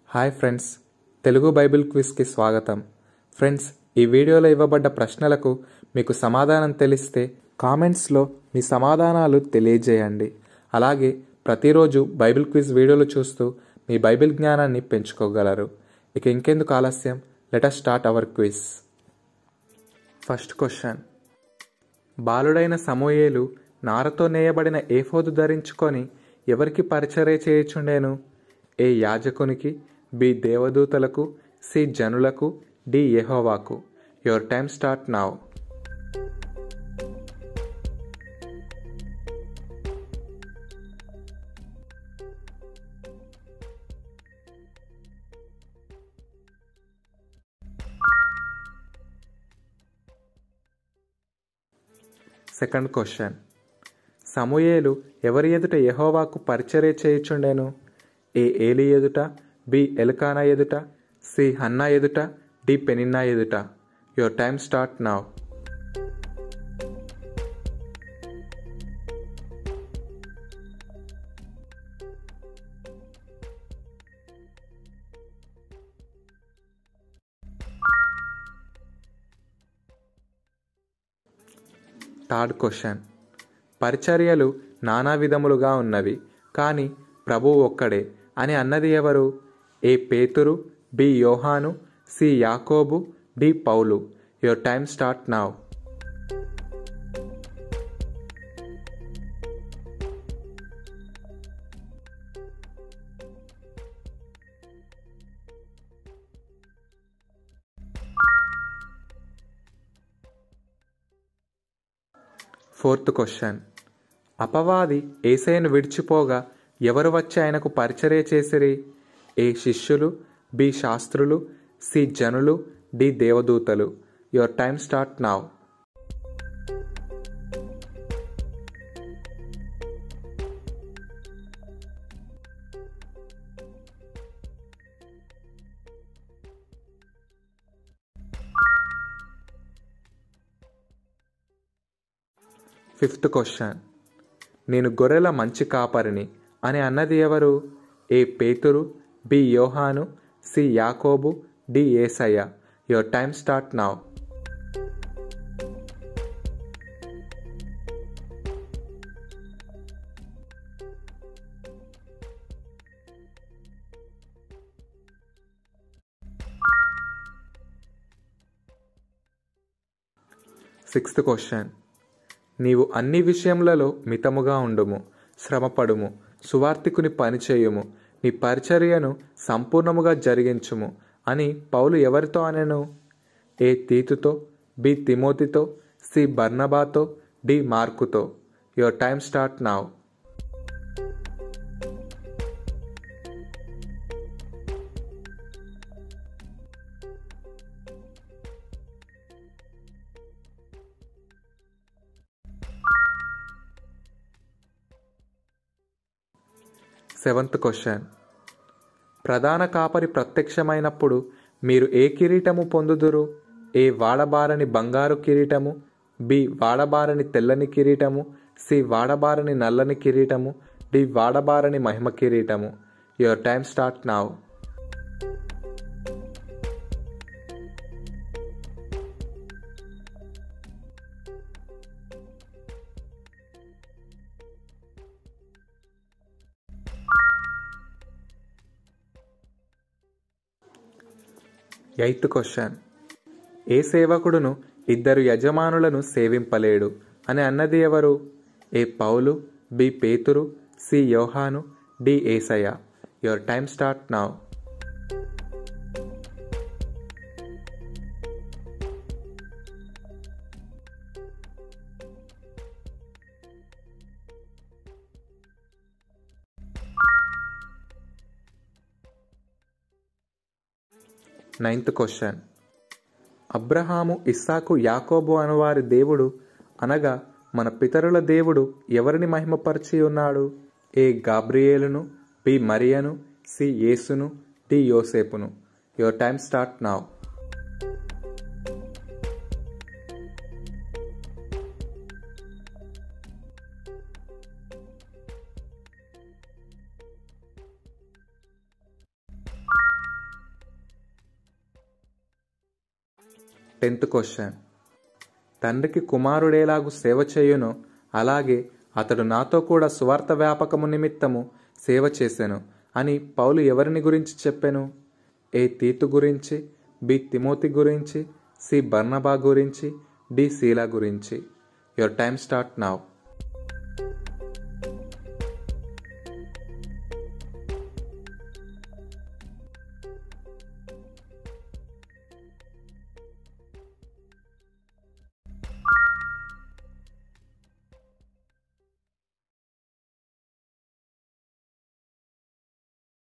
hi friends Telugu Bible క్విజ్కి స్వాగతం friends ఈ వీడియోలో ఇవ్వబడ్డ ప్రశ్నలకు మీకు సమాధానం తెలిస్తే కామెంట్స్లో మీ సమాధానాలు తెలియజేయండి అలాగే ప్రతిరోజు బైబిల్ క్విజ్ వీడియోలు చూస్తూ మీ బైబిల్ జ్ఞానాన్ని పెంచుకోగలరు ఇక ఇంకెందుకు ఆలస్యం let's start our quiz first question బాలుడైన సమూయేలు నారతో నేయబడిన ఏఫోదు ధరించుకొని ఎవరికి పరిచర్య చేయుచుండెను ఏ యాజకునికి బి దేవదూతలకు సి జనులకు డి యెహోవాకు your time start now second question సమూయేలు ఎవరి ఎదుట యెహోవాకు పరిచర్య చేయుచుండెను ఏ ఏలి ఎదుట బి ఎల్కానా ఎదుట సి హన్నా ఎదుట డి పెనిన్నా ఎదుట your time start now third question పరిచర్యలు నానా విధములుగా ఉన్నవి కానీ ప్రభువు ఒక్కడే అని అన్నది ఎవరు ఏ పేతురు బి యోహాను సి యాకోబు డి పౌలు your time start now fourth question అపవాది ఏసైను విడిచిపోగా ఎవరు వచ్చి ఆయనకు పరిచర్య చేసిరి ఏ శిష్యులు బి శాస్త్రులు సి జనులు డి దేవదూతలు your time start now fifth question నేను గొర్రెల మంచి కాపరిని అని అన్నది ఎవరు ఏ పేతురు బి యోహాను సి యాకోబు డి ఏసయ్య your time start now sixth question నీవు అన్ని విషయములలో మితముగా ఉండుము శ్రమపడుము సువార్తికుని పనిచేయుము నీ పరిచర్యను సంపూర్ణముగా జరిగించుము అని పౌలు ఎవరితో అనెను ఏ తీతుతో బి తిమోతితో సి బర్నబాతో డి మార్కుతో your time start now seventh question ప్రధాన కాపరి ప్రత్యక్షమైనప్పుడు మీరు ఏ కిరీటము పొందుదురు ఏ వాడబారని బంగారు కిరీటము బి వాడబారని తెల్లని కిరీటము సి వాడబారని నల్లని కిరీటము డి వాడబారని మహిమ కిరీటము your time start now eighth question ఏ సేవకుడును ఇద్దరు యజమానులను సేవింపలేడు అని అన్నది ఎవరు ఏ పౌలు బి పేతురు సి యోహాను డి ఏసయ్య your time start now ninth question అబ్రహాము ఇస్సాకు యాకోబు అనువారి దేవుడు అనగా మన పితరుల దేవుడు ఎవరిని మహిమపరిచి ఉన్నాడు ఏ గాబ్రియేలును బి మరియను సి యేసును డి యోసేపును your time start now tenth question తండ్రికి కుమారుడేలాగు సేవ చేయును అలాగే అతడు నాతో కూడా సువార్త వ్యాపకము నిమిత్తము సేవ చేసెను అని పౌలు ఎవరిని గురించి చెప్పెను ఏ తీతు గురించి బి తిమోతి గురించి సి బర్నబా గురించి డి శీలా గురించి యువర్ టైమ్ స్టార్ట్ నౌ